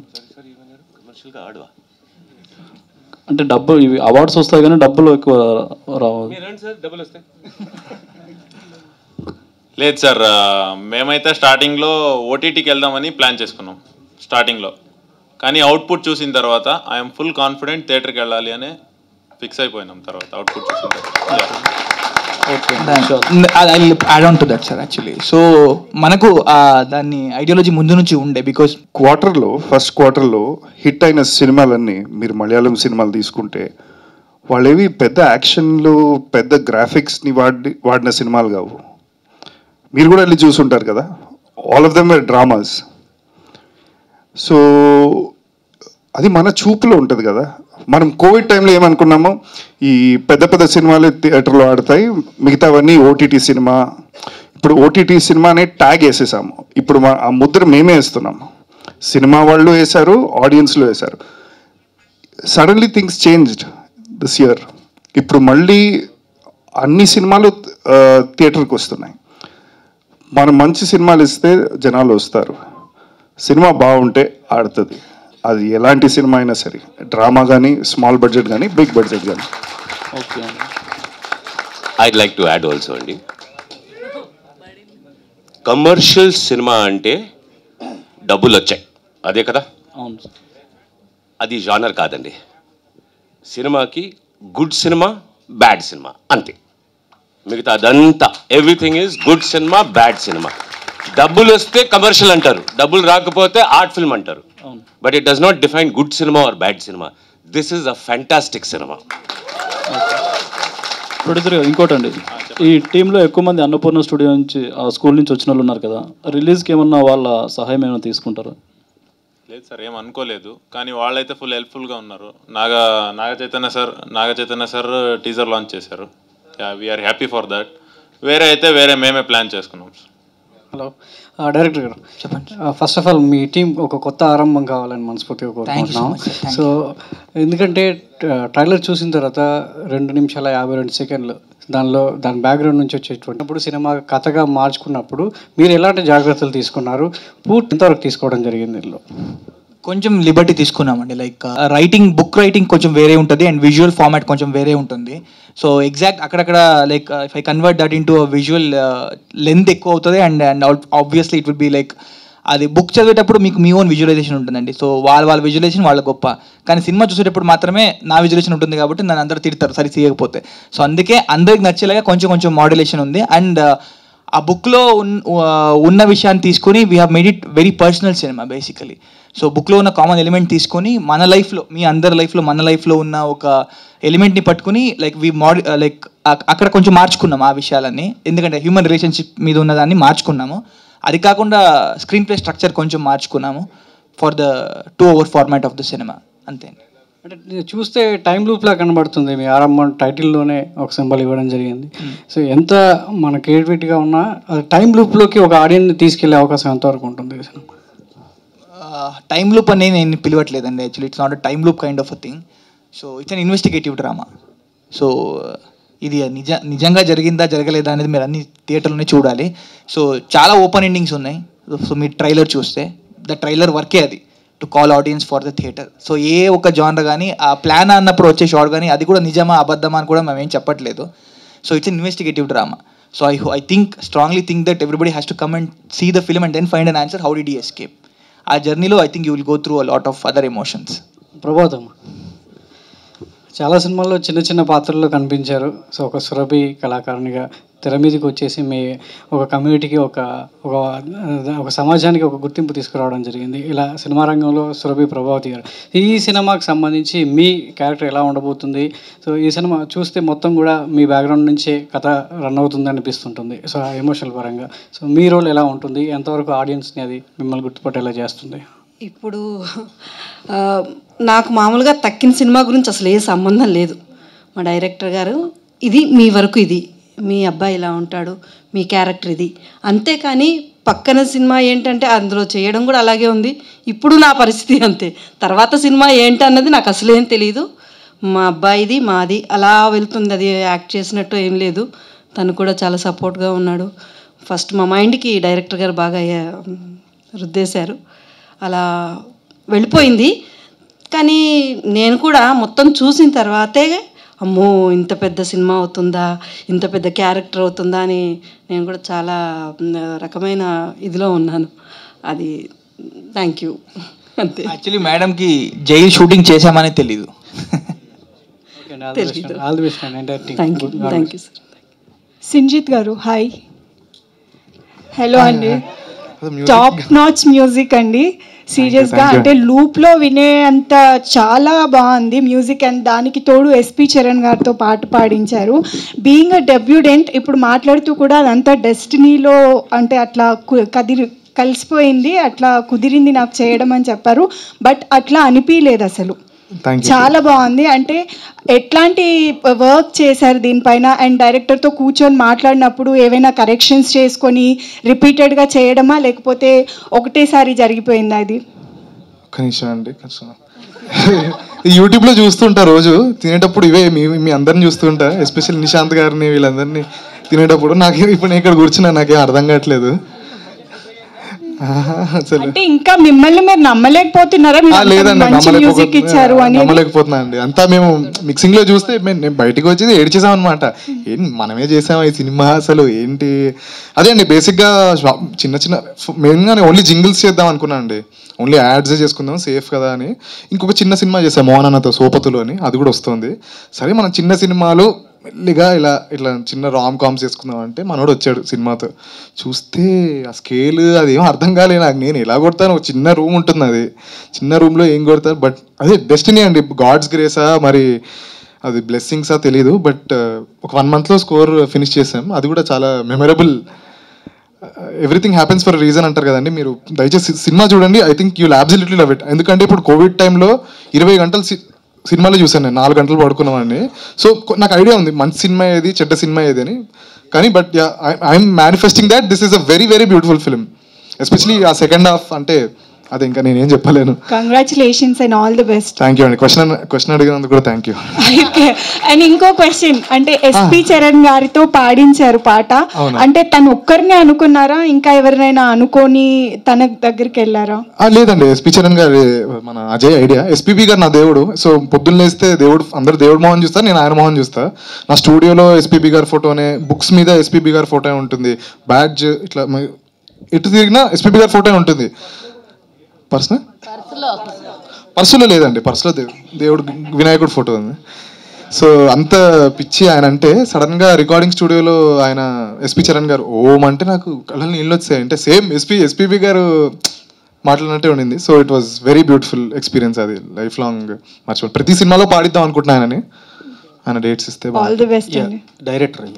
అంటే డబ్బు ఇవి అవార్డ్స్ వస్తాయి కానీ డబ్బులు ఎక్కువ రావు లేదు సార్ ఆ, మేమైతే స్టార్టింగ్లో ఓటీటీకి వెళ్దామని ప్లాన్ చేసుకున్నాం స్టార్టింగ్లో కానీ అవుట్పుట్ చూసిన తర్వాత ఐఎమ్ ఫుల్ కాన్ఫిడెంట్ థియేటర్కి వెళ్ళాలి అనే ఫిక్స్ అయిపోయినాం తర్వాత అవుట్పుట్ చూసిన తర్వాత add on to that sir actually so మనకు ఆ, దాన్ని ఐడియాలజీ ముందు నుంచి ఉండే బికాస్ క్వార్టర్లో ఫస్ట్ క్వార్టర్లో హిట్ అయిన సినిమాలన్నీ మీరు మలయాళం సినిమాలు తీసుకుంటే వాళ్ళేవి పెద్ద యాక్షన్లు పెద్ద గ్రాఫిక్స్ని వాడి వాడిన సినిమాలు కావు మీరు కూడా వెళ్ళి చూసుంటారు కదా all of them dramas so అది మన చూపులో ఉంటుంది కదా మనం కోవిడ్ టైంలో ఏమనుకున్నాము ఈ పెద్ద పెద్ద సినిమాలు థియేటర్లో ఆడతాయి మిగతావన్నీ ఓటీటీ సినిమా ఇప్పుడు ఓటీటీ సినిమా అనే ట్యాగ్ వేసేసాము ఇప్పుడు మా ఆ ముద్ర మేమే వేస్తున్నాము సినిమా వాళ్ళు వేశారు ఆడియన్స్లో వేశారు suddenly things changed this year ఇప్పుడు మళ్ళీ అన్ని సినిమాలు థియేటర్కి వస్తున్నాయి మనం మంచి సినిమాలు ఇస్తే జనాలు వస్తారు సినిమా బాగుంటే ఆడుతుంది అది ఎలాంటి సినిమా అయినా సరే డ్రామా కానీ స్మాల్ బడ్జెట్ కానీ బిగ్ బడ్జెట్ కానీ okay I'd like to add also అండి కమర్షియల్ సినిమా అంటే డబ్బులు వచ్చాయి అదే కదా అవును సార్ అది జానర్ కాదండి సినిమాకి గుడ్ సినిమా బ్యాడ్ సినిమా అంతే మిగతా అదంతా ఎవ్రీథింగ్ ఈజ్ గుడ్ సినిమా బ్యాడ్ సినిమా డబ్బులు వస్తే కమర్షియల్ అంటారు డబ్బులు రాకపోతే ఆర్ట్ ఫిల్మ్ అంటారు but it does not define good సినిమా ఆర్ బ్యాడ్ సినిమా దిస్ ఈజ్ అ ఫ్యాంటాస్టిక్ సినిమా ప్రొడ్యూసర్ గారు ఇంకోటండి ఈ టీంలో ఎక్కువ మంది అన్నపూర్ణ స్టూడియో నుంచి ఆ స్కూల్ నుంచి వచ్చిన వాళ్ళు ఉన్నారు కదా రిలీజ్కి ఏమన్నా వాళ్ళ సహాయం ఏమైనా తీసుకుంటారా లేదు సార్ ఏం అనుకోలేదు కానీ వాళ్ళైతే ఫుల్ హెల్ప్ఫుల్గా ఉన్నారు Naga Naga Chaitanya sir Naga Chaitanya sir teaser launch చేశారు వీఆర్ హ్యాపీ ఫర్ దట్ వేరే అయితే వేరే మేమే ప్లాన్ చేసుకున్నాం హలో డైరెక్టర్ గారు చెప్పండి ఫస్ట్ ఆఫ్ ఆల్ మీ టీం ఒక కొత్త ఆరంభం కావాలని మనస్ఫూర్తిగా Thank you so కోరుకుంటున్నాం much, sir. Thank సో ఎందుకంటే ట్రైలర్ చూసిన తర్వాత రెండు నిమిషాల యాభై రెండు సెకండ్లు దానిలో దాని బ్యాక్గ్రౌండ్ నుంచి వచ్చేటువంటి అప్పుడు సినిమా కథగా మార్చుకున్నప్పుడు మీరు ఎలాంటి జాగ్రత్తలు తీసుకున్నారు పూర్తి ఎంతవరకు తీసుకోవడం జరిగింది ఇందులో కొంచెం లిబర్టీ తీసుకున్నామండి లైక్ రైటింగ్ బుక్ రైటింగ్ కొంచెం వేరే ఉంటుంది అండ్ విజువల్ ఫార్మాట్ కొంచెం వేరే ఉంటుంది సో ఎగ్జాక్ట్ అక్కడక్కడ like if I convert that into visual length ఎక్కువ అవుతుంది and and obviously it will be like అది బుక్ చదివేటప్పుడు మీకు మీ ఓన్ విజువలైజేషన్ ఉంటుందండి సో వాళ్ళ వాళ్ళ విజువలైజేషన్ వాళ్ళ గొప్ప కానీ సినిమా చూసేటప్పుడు మాత్రమే నా విజువలైజేషన్ ఉంటుంది కాబట్టి నన్ను అందరూ తిడతారు సరి చేయకపోతే సో అందుకే అందరికి నచ్చేలాగా కొంచెం కొంచెం మాడ్యులేషన్ ఉంది అండ్ ఆ బుక్లో ఉన్న విషయాన్ని తీసుకొని we have made it very personal సినిమా బేసికలీ సో బుక్లో ఉన్న కామన్ ఎలిమెంట్ తీసుకొని మన లైఫ్లో మీ అందరి లైఫ్లో మన లైఫ్లో ఉన్న ఒక ఎలిమెంట్ని పట్టుకుని లైక్ వి మాడ్ లైక్ అక్కడ కొంచెం మార్చుకున్నాం ఆ విషయాలన్నీ ఎందుకంటే హ్యూమన్ రిలేషన్షిప్ మీద ఉన్నదాన్ని మార్చుకున్నాము అది కాకుండా స్క్రీన్ ప్లే స్ట్రక్చర్ కొంచెం మార్చుకున్నాము for the two hour format of the cinema అంతే అంటే ఇది చూస్తే టైం లూప్లా కనబడుతుంది మీ ఆరంభం టైటిల్లోనే ఒక సింబల్ ఇవ్వడం జరిగింది సో ఎంత మన క్రియేటివిటీగా ఉన్నా అది టైం లూప్లోకి ఒక ఆడియన్స్ తీసుకెళ్లే అవకాశం ఎంతవరకు ఉంటుంది ఈ సినిమా టైమ్ లూప్ అనేది నేను పిలవట్లేదండి actually it's not a time loop kind of a thing so it's an investigative drama so ఇది నిజ నిజంగా జరిగిందా జరగలేదా అనేది మీరు అన్ని థియేటర్లోనే చూడాలి సో చాలా ఓపెన్ ఎండింగ్స్ ఉన్నాయి సో మీ ట్రైలర్ చూస్తే ద ట్రైలర్ వర్కే అది to call audience for the theater so ఏ ఒక్క జానర్ కానీ ఆ ప్లాన్ అన్నప్పుడు వచ్చే షార్ట్ కానీ అది కూడా నిజమా అబద్ధమా అని కూడా మేము ఏం చెప్పట్లేదు so it's investigative drama so I I think strongly think that everybody has to come and see the film and then find an answer how డి డీ ఎస్కేప్ ఆ జర్నీలో I think you will go through a lot of other emotions ప్రభాతం చాలా సినిమాల్లో చిన్న చిన్న పాత్రల్లో కనిపించారు సో ఒక సురభి కళాకారునిగా తెర మీదకి వచ్చేసి మీ ఒక కమ్యూనిటీకి ఒక ఒక ఒక సమాజానికి ఒక గుర్తింపు తీసుకురావడం జరిగింది ఇలా సినిమా రంగంలో సురభి ప్రభావతి గారు ఈ సినిమాకి సంబంధించి మీ క్యారెక్టర్ ఎలా ఉండబోతుంది సో ఈ సినిమా చూస్తే మొత్తం కూడా మీ బ్యాక్గ్రౌండ్ నుంచే కథ రన్ అవుతుంది అనిపిస్తుంటుంది సో ఎమోషనల్ పరంగా సో మీ రోల్ ఎలా ఉంటుంది ఎంతవరకు ఆడియన్స్ని అది మిమ్మల్ని గుర్తుపట్టేలా చేస్తుంది ఇప్పుడు ఆ, నాకు మామూలుగా తక్కిన సినిమా గురించి అసలు ఏ సంబంధం లేదు మా డైరెక్టర్ గారు ఇది మీ వరకు ఇది మీ అబ్బాయి ఇలా ఉంటాడు మీ క్యారెక్టర్ ఇది అంతేకాని పక్కన సినిమా ఏంటంటే అందులో చేయడం కూడా అలాగే ఉంది ఇప్పుడు నా పరిస్థితి అంతే తర్వాత సినిమా ఏంటన్నది నాకు అసలేం తెలియదు మా అబ్బాయిది మాది అలా వెళ్తుంది అది యాక్ట్ చేసినట్టు ఏం లేదు తను కూడా చాలా సపోర్ట్గా ఉన్నాడు ఫస్ట్ మా మైండ్కి డైరెక్టర్ గారు బాగా ఆ, రుద్దేశారు అలా వెళ్ళిపోయింది కానీ నేను కూడా మొత్తం చూసిన తర్వాతే అమ్మో ఇంత పెద్ద సినిమా అవుతుందా ఇంత పెద్ద క్యారెక్టర్ అవుతుందా అని నేను కూడా చాలా మ్, రకమైన ఇదిలో ఉన్నాను అది థ్యాంక్ యూ అంతే యాక్చువల్లీ మేడంకి జైల్ షూటింగ్ చేశామని తెలీదు all the best and entire thank you thank you sir Sinjith garu hi hello అండి టాప్ నాచ్ మ్యూజిక్ అండి సీరియస్గా thank you. అంటే లూప్లో వినే అంత చాలా బాగుంది మ్యూజిక్ అండ్ దానికి తోడు ఎస్పి చరణ్ గారితో పాట పాడించారు బీయింగ్ అ డెబ్యూడెంట్ ఇప్పుడు మాట్లాడుతూ కూడా అదంతా డెస్టినీలో అంటే అట్లా కు- కదిరి కలిసిపోయింది అట్లా కుదిరింది నాకు చేయడం అని చెప్పారు బట్ అట్లా అనిపించలేదు అసలు థ్యాంక్ యూ చాలా బాగుంది అంటే ఎట్లాంటి వర్క్ చేశారు దీనిపైన అండ్ డైరెక్టర్తో కూర్చొని మాట్లాడినప్పుడు ఏవైనా కరెక్షన్స్ చేసుకొని రిపీటెడ్గా చేయడమా లేకపోతే ఒకటేసారి జరిగిపోయిందా అది ఒక్క నిమిషం అండి కొంచెం యూట్యూబ్లో చూస్తుంటా రోజు తినేటప్పుడు ఇవే మీ మీ అందరిని చూస్తుంటా ఎస్పెషల్ నిశాంత్ గారిని వీళ్ళందరినీ తినేటప్పుడు నాకు ఇప్పుడు నేను ఇక్కడ కూర్చున్నా నాకేం అర్థం కావట్లేదు ఆహా, అసలు అంటే ఇంకా మిమ్మల్ని మీరు నమ్మలేకపోతున్నారా మీరు ఆ, అంత లేదండి మంచి మ్యూజిక్ ఇచ్చారు నమ్మలేకపోతున్నా అని నమ్మలేకపోతున్నా అండి అంతా మేము మిక్సింగ్ లో చూస్తే మేము నేను బయటికి వచ్చి ఏడ్చేసాం అనమాట ఏం మనమే చేసాం ఈ సినిమా అసలు ఏంటి అదే అండి బేసిక్ గా షా- చిన్న చిన్న మెయిన్ గా ఓన్లీ జింగిల్స్ చేద్దాం అనుకున్నా అండి ఓన్లీ యాడ్స్ చేసుకుందాం సేఫ్ కదా అని ఇంకొక చిన్న సినిమా చేసాం మోహన్ అన్నతో సోపతులు అని అది కూడా వస్తుంది సరే మనం చిన్న సినిమాలు మెల్లిగా ఇలా ఇట్లా చిన్న రామ్ కామ్స్ చేసుకుందాం అంటే మనోడు వచ్చాడు సినిమాతో చూస్తే ఆ స్కేల్ అదేం అర్థం కాలే నాకు నేను ఎలా కొడతాను ఒక చిన్న రూమ్ ఉంటుంది అది చిన్న రూమ్లో ఏం కొడతారు బట్ అదే డెస్టినీ అండి గాడ్స్ గ్రేసా మరి అది బ్లెస్సింగ్సా తెలీదు బట్ ఒక వన్ మంత్లో స్కోర్ ఫినిష్ చేసాం అది కూడా చాలా memorable everything happens for reason అంటారు కదండి మీరు దయచేసి సినిమా చూడండి I think you absolutely love it ఎందుకంటే ఇప్పుడు కోవిడ్ టైంలో ఇరవై గంటలు సి- సినిమాలో చూసాను నేను నాలుగు గంటలు పడుకున్నామని సో కొ- నాకు ఐడియా ఉంది మంచి సినిమా ఏది చెడ్డ సినిమా ఏది అని కానీ but I'm manifesting that this is a very very beautiful film especially ఆ సెకండ్ హాఫ్ అంటే అది ఇంకా నేనేం చెప్పలేను congratulations and all the best thank you అండి క్వశ్చన్ క్వశ్చన్ అడిగినందుకు కూడా థ్యాంక్ యూ అండ్ ఇంకో క్వశ్చన్ అంటే ఎస్పి చరణ్ గారితో పాడించారు పాట అవునా. అంటే తను ఒక్కరినే అనుకున్నారా ఇంకా ఎవరినైనా అనుకొని తన దగ్గరికి వెళ్ళారా ఆ, లేదండి ఎస్పి చరణ్ గారి మన అజయ్ ఐడియా ఎస్పీబీ గారు నా దేవుడు సో పొద్దున్న లేస్తే దేవుడు అందరు దేవుడు మోహన్ చూస్తారు నేను ఆయన మోహన్ చూస్తా నా స్టూడియోలో ఎస్పీబీ గారి ఫోటోనే బుక్స్ మీద ఎస్పీబీ గారి ఫోటో ఉంటుంది బ్యాడ్జ్ ఇట్లా మ- ఎటు తిరిగినా ఎస్పీబీ గారి ఫోటో ఉంటుంది పర్సనల్ పర్సులో లేదండి పర్సులో దేవు దేవుడు వినాయకుడు ఫోటో ఉంది సో అంత పిచ్చి ఆయన అంటే సడన్ గా రికార్డింగ్ స్టూడియోలో ఆయన ఎస్పి చరణ్ గారు ఓం అంటే నాకు కళ్ళని నీళ్ళు వచ్చాయి అంటే సేమ్ ఎస్పీ ఎస్పీబీ గారు మాట్లాడినట్టే ఉండింది so it was very beautiful experience అది లైఫ్ లాంగ్ మర్చిపో ప్రతి సినిమాలో పాడిద్దాం అనుకుంటున్నా ఆయనని ఆయన డేట్స్ ఇస్తే బాగుంటుంది. ఆల్ ది బెస్ట్ అండి డైరెక్టర్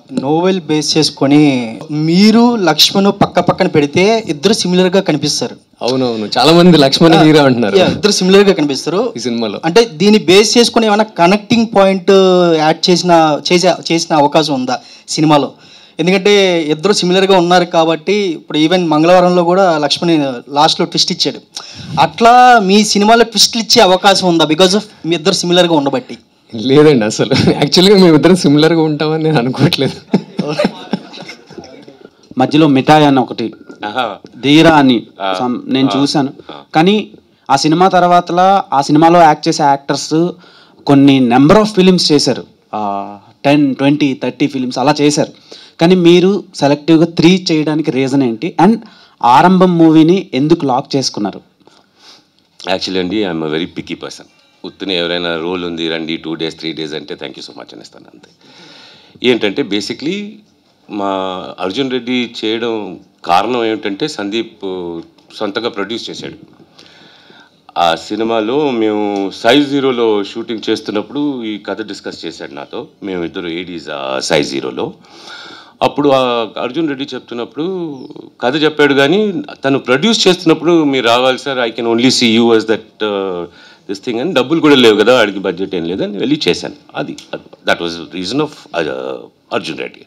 నోవెల్ బేస్ చేసుకొని మీరు లక్ష్మణ్ పక్క పక్కన పెడితే ఇద్దరు సిమిలర్గా కనిపిస్తారు అవునవును చాలా మంది లక్ష్మణ్ హీరో అంటున్నారు Yeah, ఇద్దరు సిమిలర్ గా కనిపిస్తారు ఈ సినిమాలో అంటే దీన్ని బేస్ చేసుకుని ఏమైనా కనెక్టింగ్ పాయింట్ యాడ్ చేసిన చేసే చేసిన అవకాశం ఉందా సినిమాలో ఎందుకంటే ఇద్దరు సిమిలర్గా ఉన్నారు కాబట్టి ఇప్పుడు ఈవెన్ మంగళవారంలో కూడా లక్ష్మణ్ లాస్ట్లో ట్విస్ట్ ఇచ్చాడు అట్లా మీ సినిమాలో ట్విస్ట్లు ఇచ్చే అవకాశం ఉందా బికాజ్ ఆఫ్ మీ ఇద్దరు సిమిలర్గా ఉండబట్టి లేదండి అసలు యాక్చువల్గా మేమిద్దరం సిమిలర్గా ఉంటామని నేను అనుకోవట్లేదు మధ్యలో మిఠాయి అని ఒకటి ధీరా అని some- నేను చూశాను కానీ ఆ సినిమా తర్వాతలా ఆ సినిమాలో యాక్ట్ చేసే యాక్టర్స్ కొన్ని నెంబర్ ఆఫ్ ఫిలిమ్స్ చేశారు టెన్ ట్వంటీ థర్టీ ఫిలిమ్స్ అలా చేశారు కానీ మీరు సెలెక్టివ్గా త్రీ చేయడానికి రీజన్ ఏంటి అండ్ ఆరంభం మూవీని ఎందుకు లాక్ చేసుకున్నారు యాక్చువల్లీ అండి ఐఎమ్ వెరీ పిక్కీ పర్సన్ ఉత్తుని ఎవరైనా రోల్ ఉంది రండి టూ డేస్ త్రీ డేస్ అంటే థ్యాంక్ యూ సో మచ్ అనేస్తాను అంతే ఏంటంటే బేసిక్లీ మా అర్జున్ రెడ్డి చేయడం కారణం ఏమిటంటే సందీప్ సొంతగా ప్రొడ్యూస్ చేశాడు ఆ సినిమాలో మేము సైజ్ జీరోలో షూటింగ్ చేస్తున్నప్పుడు ఈ కథ డిస్కస్ చేశాడు నాతో మేము ఇద్దరు ఏడీస్ ఆ సైజ్ జీరోలో అప్పుడు ఆ అర్జున్ రెడ్డి చెప్తున్నప్పుడు కథ చెప్పాడు కానీ తను ప్రొడ్యూస్ చేస్తున్నప్పుడు మీరు రావాలి sir I can only see you us that this thing అని డబ్బులు కూడా లేవు కదా వాడికి బడ్జెట్ ఏం లేదని వెళ్ళి చేశాను అది that was reason of Arjun Reddy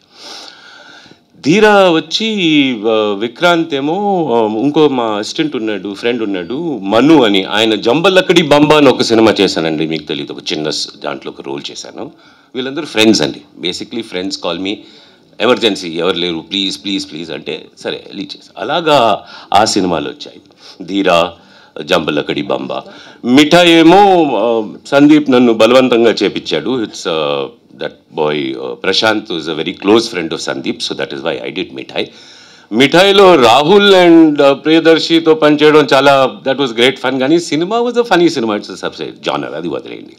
Dheera వచ్చి ఆ, విక్రాంత్ ఏమో ఆ, ఇంకో మా అసిస్టెంట్ ఉన్నాడు ఫ్రెండ్ ఉన్నాడు మను అని ఆయన జంబలక్కడి బంబా అని ఒక సినిమా చేశానండి మీకు తెలియదు ఒక చిన్న స్- దాంట్లో ఒక రోల్ చేశాను వీళ్ళందరూ ఫ్రెండ్స్ అండి basically friends call me emergency ఎవరు లేరు ప్లీజ్ ప్లీజ్ ప్లీజ్ అంటే సరే వెళ్ళి చేశాను అలాగా ఆ సినిమాలు వచ్చాయి ధీరా జంబలక్కడి బంబ మిఠాయి ఏమో ఆ, సందీప్ నన్ను బలవంతంగా చేపించాడు it's that boy Prashanth is a very close friend of Sandeep so that is why I did Mithai మిఠాయిలో రాహుల్ అండ్ ప్రియదర్శితో పనిచేయడం చాలా దట్ వాస్ గ్రేట్ ఫన్ కానీ సినిమా వాజ్ అ ఫనీ సినిమా ఇట్స్ సబ్సైడ్ జానర్ అది వదిలేయండి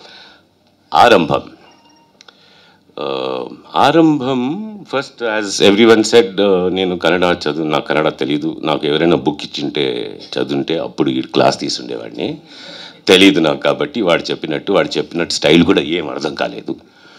Aarambham Uh, Aarambham first as everyone said నేను కన్నడ చదువు నాకు కన్నడ తెలీదు నాకు ఎవరైనా బుక్ ఇచ్చింటే చదువుంటే అప్పుడు ఈ క్లాస్ తీసుండేవాడిని తెలీదు నాకు కాబట్టి వాడు చెప్పినట్టు వాడు చెప్పినట్టు స్టైల్ కూడా ఏం అర్థం కాలేదు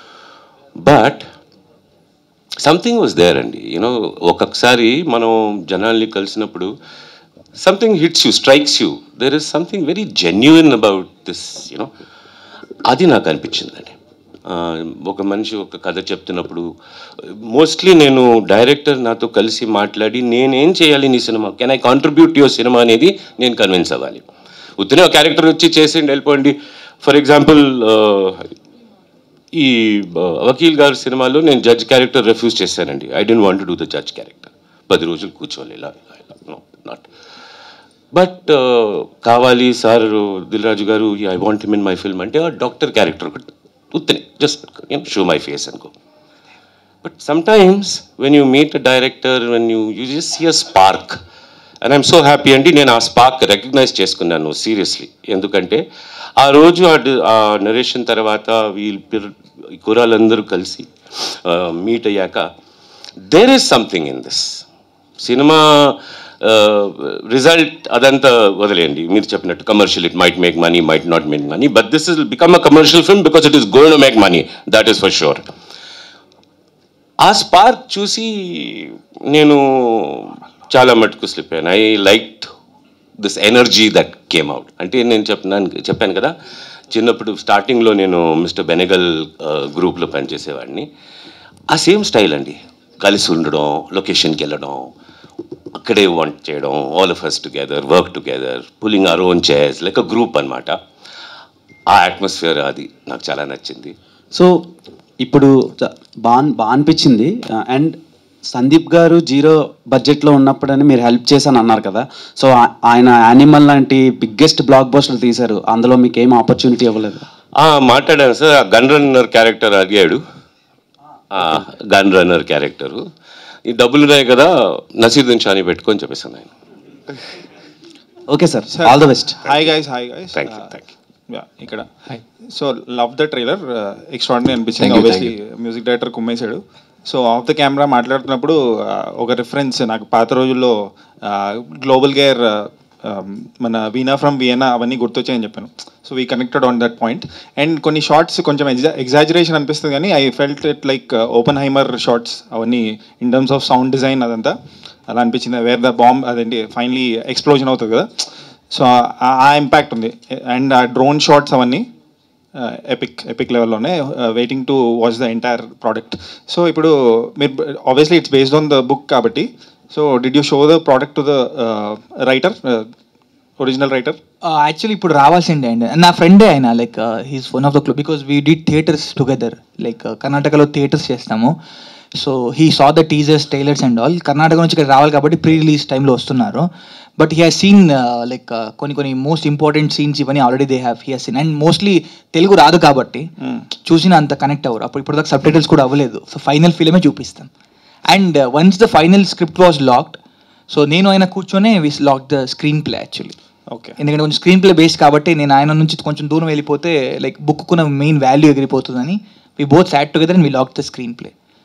బట్ సంథింగ్ వాజ్ దేర్ అండి యూనో ఒక్కొక్కసారి మనం జనాల్ని కలిసినప్పుడు something hits you strikes you there is something very genuine about this you know అది నాకు అనిపించిందండి ఆ, ఒక మనిషి ఒక కథ చెప్తున్నప్పుడు మోస్ట్లీ నేను డైరెక్టర్ నాతో కలిసి మాట్లాడి నేనేం చేయాలి నీ సినిమా కెన్ ఐ కాంట్రిబ్యూట్ యువర్ సినిమా అనేది నేను కన్విన్స్ అవ్వాలి ఉత్తనే ఒక క్యారెక్టర్ వచ్చి చేసేయండి వెళ్ళిపోండి ఫర్ ఎగ్జాంపుల్ ఈ ఆ, వకీల్ గారి సినిమాలో నేను జడ్జ్ క్యారెక్టర్ రిఫ్యూజ్ చేశానండి I don't want do the judge character పది రోజులు కూర్చోవాలి ఇలా ఇలా ఇలా నో నాట్ బట్ కావాలి సార్ దిల్రాజు గారు I want him in my film అంటే డాక్టర్ క్యారెక్టర్ ఒకటి ఉత్తనే జస్ట్ షో మై ఫేస్ అనుకో but sometimes when you meet a director when you you just see a spark and I'm so happy అండి నేను ఆ spark recognise చేసుకున్నాను seriously ఎందుకంటే ఆ రోజు ఆ డి- ఆ నరేషన్ తర్వాత వీళ్ళు పిల్ల- ఈ కుర్రాళ్ళందరూ కలిసి మీట్ అయ్యాక there is something in this సినిమా రిజల్ట్ అదంతా వదిలేయండి మీరు చెప్పినట్టు commercial it might make money might not make money but this is become a commercial film because it is going to make money that is for sure ఆ spark చూసి నేను చాలా మటుకు స్లిప్ అయ్యాను I like this energy that came out అంటే నేను చెప్పినాను చెప్పాను కదా చిన్నప్పుడు స్టార్టింగ్లో నేను మిస్టర్ బెనగల్ గ్రూప్లో పనిచేసేవాడిని ఆ సేమ్ స్టైల్ అండి కలిసి ఉండడం లొకేషన్కి వెళ్ళడం అక్కడే వంట చేయడం all of us together work together pulling our own chairs like a group అనమాట ఆ అట్మాస్ఫియర్ అది నాకు చాలా నచ్చింది సో ఇప్పుడు చ- బా బాగా అనిపించింది అండ్ సందీప్ గారు జీరో బడ్జెట్లో ఉన్నప్పుడని మీరు హెల్ప్ చేశాను అన్నారు కదా సో ఆ- ఆయన యానిమల్ లాంటి బిగ్గెస్ట్ బ్లాక్ బస్టర్ తీశారు అందులో మీకు ఏం ఆపర్చునిటీ ఇవ్వలేదు ఆ, మాట్లాడాను సార్ ఆ గన్ రన్నర్ క్యారెక్టర్ అడిగాడు ఆ, గన్ రన్నర్ క్యారెక్టరు ఈ డబ్బులు ఉన్నాయి కదా నసీరుద్దీన్ షాని పెట్టుకొని చెప్పేసాను ఆయన okay sir all the best hi guys hi guys thank you thank ya ఇక్కడ so love the trailer extraordinary అనిపించింది Thank you, obviously music director కుమ్మేశాడు సో ఆఫ్ ద కెమెరా మాట్లాడుతున్నప్పుడు uh, ఒక రిఫరెన్స్ నాకు పాత రోజుల్లో గ్లోబల్ గేర్ మన వీణా from వియనా అవన్నీ గుర్తొచ్చాయని చెప్పాను so we connected on that point and కొన్ని షార్ట్స్ కొంచెం ఎగ్జాజరేషన్ అనిపిస్తుంది కానీ I felt it like Oppenheimer shots అవన్నీ in terms of sound design అదంతా అలా అనిపించింది వేర్ ద బాంబ్ అదేంటి ఫైనలీ ఎక్స్ప్లోజన్ అవుతుంది కదా సో ఆ ఇంపాక్ట్ ఉంది అండ్ ఆ డ్రోన్ షాట్స్ అవన్నీ ఎపిక్ ఎపిక్ లెవెల్లోనే waiting to watch the entire product so ఇప్పుడు మీరు obviously it's based on the book కాబట్టి so did you show the product to the writer original writer actually ఇప్పుడు రావాల్సిండే అండి నా ఫ్రెండే ఆయన like he's one of the club because we did theatres together like కర్ణాటకలో థియేటర్స్ చేస్తాము so he saw the teasers trailers and all Karnataka నుంచి ఇక్కడ రావాలి కాబట్టి ప్రీ రిలీజ్ టైంలో వస్తున్నారు but he has seen like కొన్ని కొన్ని మోస్ట్ ఇంపార్టెంట్ సీన్స్ ఇవన్నీ already they have he has seen and mostly Telugu రాదు కాబట్టి చూసిన అంత కనెక్ట్ అవ్వరు అప్పుడు ఇప్పుడు దాకా సబ్ టైటిల్స్ కూడా అవ్వలేదు సో ఫైనల్ ఫిలిమే చూపిస్తాం and once the final script was locked so నేను ఆయన కూర్చొని with lock the screen screenplay actually okay ఎందుకంటే కొంచెం స్క్రీన్ ప్లే బేస్ కాబట్టి నేను ఆయన నుంచి కొంచెం దూరం వెళ్ళిపోతే లైక్ బుక్కున్న మెయిన్ వాల్యూ ఎగిరిపోతుందని we both sat together and we lock the screen play